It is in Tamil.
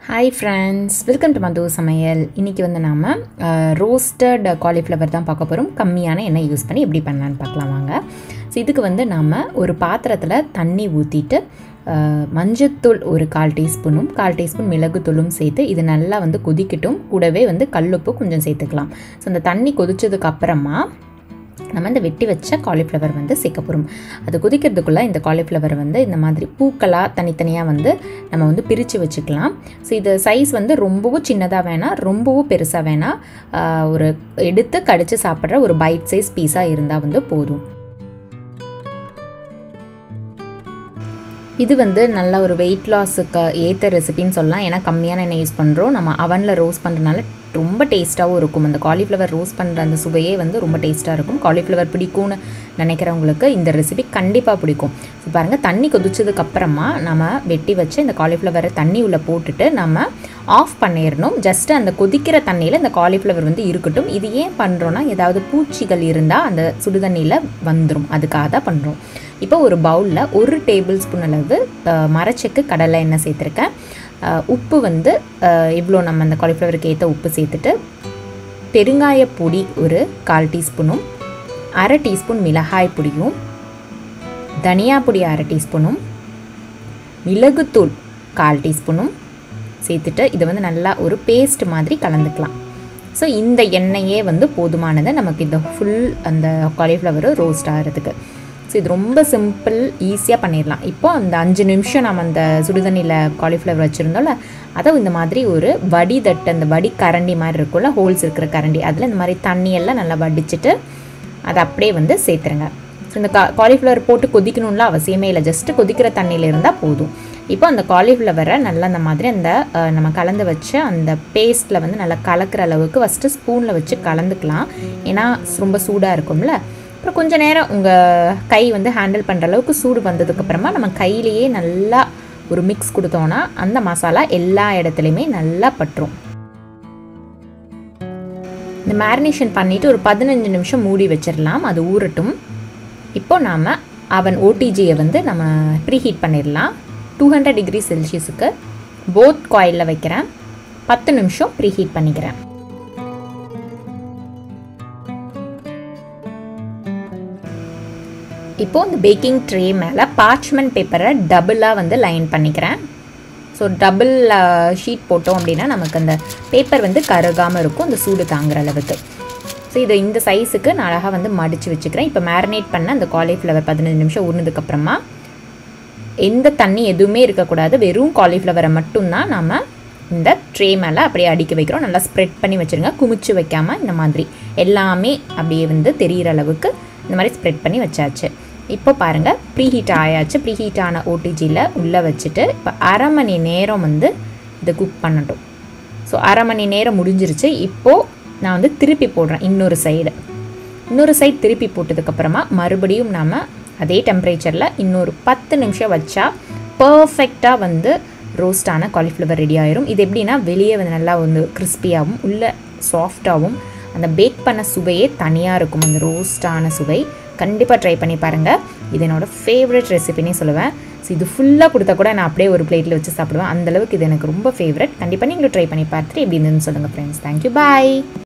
hi friends welcome to Madhu சமையல் இன்றைக்கி வந்து நாம் ரோஸ்டட் காலிஃப்ளவர் தான் பார்க்க போகிறோம் கம்மியான எண்ணெய் யூஸ் பண்ணி எப்படி பண்ணலான்னு பார்க்கலாம் வாங்க ஸோ இதுக்கு வந்து நாம் ஒரு பாத்திரத்தில் தண்ணி ஊற்றிட்டு மஞ்சத்தூள் ஒரு கால் டீஸ்பூனும் கால் டீஸ்பூன் மிளகுத்தூளும் சேர்த்து இது நல்லா வந்து கொதிக்கட்டும் கூடவே வந்து கல்லுப்பு கொஞ்சம் சேர்த்துக்கலாம் ஸோ அந்த தண்ணி கொதிச்சதுக்கு அப்புறமா நம்ம இந்த வெட்டி வச்ச காலிஃப்ளவர் வந்து சேர்க்க போகிறோம் அது கொதிக்கிறதுக்குள்ளே இந்த காலிஃப்ளவர் வந்து இந்த மாதிரி பூக்களாக தனித்தனியாக வந்து நம்ம வந்து பிரித்து வச்சுக்கலாம் ஸோ இது சைஸ் வந்து ரொம்பவும் சின்னதாக வேணாம் ரொம்பவும் பெருசாக வேணாம் ஆஹ் ஒரு எடுத்து கடித்து சாப்பிட்ற ஒரு பைட் சைஸ் பீஸாக இருந்தால் வந்து போதும் இது வந்து நல்ல ஒரு வெயிட் லாஸுக்கு ஏற்ற ரெசிபின்னு சொல்லலாம் ஏன்னா கம்மியான எண்ணெய் யூஸ் பண்ணுறோம் நம்ம அவனில் ரோஸ்ட் பண்ணுறதுனால ரொம்ப டேஸ்ட்டாகவும் இருக்கும் அந்த காலிஃப்ளவர் ரோஸ்ட் பண்ணுற அந்த சுவையே வந்து ரொம்ப டேஸ்ட்டாக இருக்கும் காலிஃப்ளவர் பிடிக்கும்னு நினைக்கிறவங்களுக்கு இந்த ரெசிபி கண்டிப்பாக பிடிக்கும் ஸோ பாருங்கள் தண்ணி கொதிச்சதுக்கு அப்புறமா நம்ம வெட்டி வச்சு இந்த காலிஃப்ளவரை தண்ணி உள்ளே போட்டுட்டு நம்ம ஆஃப் பண்ணிடணும் ஜஸ்ட் அந்த கொதிக்கிற தண்ணியில் இந்த காலிஃப்ளவர் வந்து இருக்கட்டும் இது ஏன் பண்ணுறோன்னா ஏதாவது பூச்சிகள் இருந்தால் அந்த சுடுதண்ணியில் வந்துடும் அதுக்காக தான் பண்ணுறோம் இப்போ ஒரு பவுலில் ஒரு டேபிள் ஸ்பூன் அளவு அஹ், மரச்செக்கு கடலை எண்ணெய் சேர்த்துருக்கேன் அஹ், உப்பு வந்து அஹ், இவ்வளோ நம்ம அந்த காலிஃப்ளவருக்கு ஏற்ற உப்பு சேர்த்துட்டு பெருங்காய பொடி ஒரு கால் டீஸ்பூனும் அரை டீஸ்பூன் மிளகாய் பொடியும் தனியா பொடி அரை டீஸ்பூனும் மிளகுத்தூள் கால் டீஸ்பூனும் சேர்த்துட்டு இதை வந்து நல்லா ஒரு பேஸ்ட் மாதிரி கலந்துக்கலாம் ஸோ இந்த எண்ணெயே வந்து போதுமானது நமக்கு இந்த ஃபுல் அந்த காலிஃப்ளவர் ரோஸ்ட் ஆகிறதுக்கு ஸோ இது ரொம்ப சிம்பிள் ஈஸியாக பண்ணிடலாம் இப்போ அந்த அஞ்சு நிமிஷம் நம்ம அந்த சுடுதண்ணியில் காலிஃப்ளவர் வச்சுருந்தோம்ல அதை இந்த மாதிரி ஒரு வடி தட்டு அந்த வடி கரண்டி மாதிரி இருக்கும்ல ஹோல்ஸ் இருக்கிற கரண்டி அதில் இந்த மாதிரி தண்ணியெல்லாம் நல்லா வடிச்சிட்டு அதை அப்படியே வந்து சேர்த்துருங்க ஸோ இந்த கா காலிஃப்ளவர் போட்டு கொதிக்கணும்ல அவசியமே இல்லை ஜஸ்ட்டு கொதிக்கிற தண்ணியில் இருந்தால் போதும் இப்போ அந்த காலிஃப்ளவரை நல்லா அந்த மாதிரி அந்த அஹ், நம்ம கலந்து வச்சு அந்த பேஸ்ட்டில் வந்து நல்லா கலக்கிற அளவுக்கு ஃபஸ்ட்டு ஸ்பூனில் வச்சு கலந்துக்கலாம் ஏன்னா ரொம்ப சூடாக இருக்கும்ல அப்புறம் கொஞ்ச நேரம் உங்கள் கை வந்து ஹேண்டில் பண்ணுற அளவுக்கு சூடு வந்ததுக்கப்புறமா நம்ம கையிலேயே நல்லா ஒரு மிக்ஸ் கொடுத்தோன்னா அந்த மசாலா எல்லா இடத்துலையுமே நல்லா பட்டுரும் இந்த மேரினேஷன் பண்ணிவிட்டு ஒரு பதினஞ்சு நிமிஷம் மூடி வச்சிடலாம் அது ஊறட்டும் இப்போ நாம் அவன் ஓடிஜியை வந்து நம்ம ப்ரீஹீட் பண்ணிடலாம் டூ ஹண்ட்ரட் டிகிரி செல்சியஸுக்கு போத் காயிலில் வைக்கிறேன் பத்து நிமிஷம் ப்ரீஹீட் பண்ணிக்கிறேன் இப்போது இந்த பேக்கிங் ட்ரே மேலே பார்ச்மெண்ட் பேப்பரை டபுளாக வந்து லைன் பண்ணிக்கிறேன் ஸோ டபுள் ஷீட் போட்டோம் அப்படின்னா நமக்கு அந்த பேப்பர் வந்து கருகாமல் இருக்கும் அந்த சூடு தாங்குற அளவுக்கு ஸோ இதை இந்த சைஸுக்கு நான் அழகாக வந்து மடித்து வச்சுக்கிறேன் இப்போ மேரினேட் பண்ண அந்த காலிஃப்ளவர் பதினஞ்சு நிமிஷம் ஊறினதுக்கப்புறமா எந்த தண்ணி எதுவுமே இருக்கக்கூடாது வெறும் காலிஃப்ளவரை மட்டும்தான் நம்ம இந்த ட்ரே மேலே அப்படியே அடுக்கி வைக்கிறோம் நல்லா ஸ்ப்ரெட் பண்ணி வச்சுருங்க குமிச்சு வைக்காமல் இந்த மாதிரி எல்லாமே அப்படியே வந்து தெரிகிற அளவுக்கு இந்த மாதிரி ஸ்ப்ரெட் பண்ணி வச்சாச்சு இப்போ பாருங்கள் ப்ரீஹீட் ஆயாச்சு ப்ரீஹீட் ஆன ஓடிஜியில் உள்ளே வச்சுட்டு இப்போ அரை மணி நேரம் வந்து இதை குக் பண்ணட்டும் ஸோ அரை மணி நேரம் முடிஞ்சிருச்சு இப்போது நான் வந்து திருப்பி போடுறேன் இன்னொரு சைடு இன்னொரு சைடு திருப்பி போட்டதுக்கப்புறமா மறுபடியும் நாம் அதே டெம்பரேச்சரில் இன்னொரு பத்து நிமிஷம் வச்சா பர்ஃபெக்டாக வந்து ரோஸ்டான காலிஃப்ளவர் ரெடி ஆயிரும் இது எப்படின்னா வெளியே வந்து நல்லா வந்து கிறிஸ்பியாகவும் உள்ளே சாஃப்டாகவும் அந்த பேக் பண்ண சுவையே தனியாக இருக்கும் அந்த ரோஸ்டான சுவை கண்டிப்பாக ட்ரை பண்ணி பாருங்கள் இது என்னோட ஃபேவரட் ரெசிபினே சொல்லுவேன் ஸோ இது ஃபுல்லாக கொடுத்தா கூட நான் அப்படியே ஒரு பிளேட்டில் வச்சு சாப்பிடுவேன் அந்தளவுக்கு இது எனக்கு ரொம்ப ஃபேவரட் கண்டிப்பாக நீங்களும் ட்ரை பண்ணி பார்த்துட்டு எப்படி இருந்ததுன்னு சொல்லுங்கள் ஃப்ரெண்ட்ஸ் தேங்க்யூ பாய்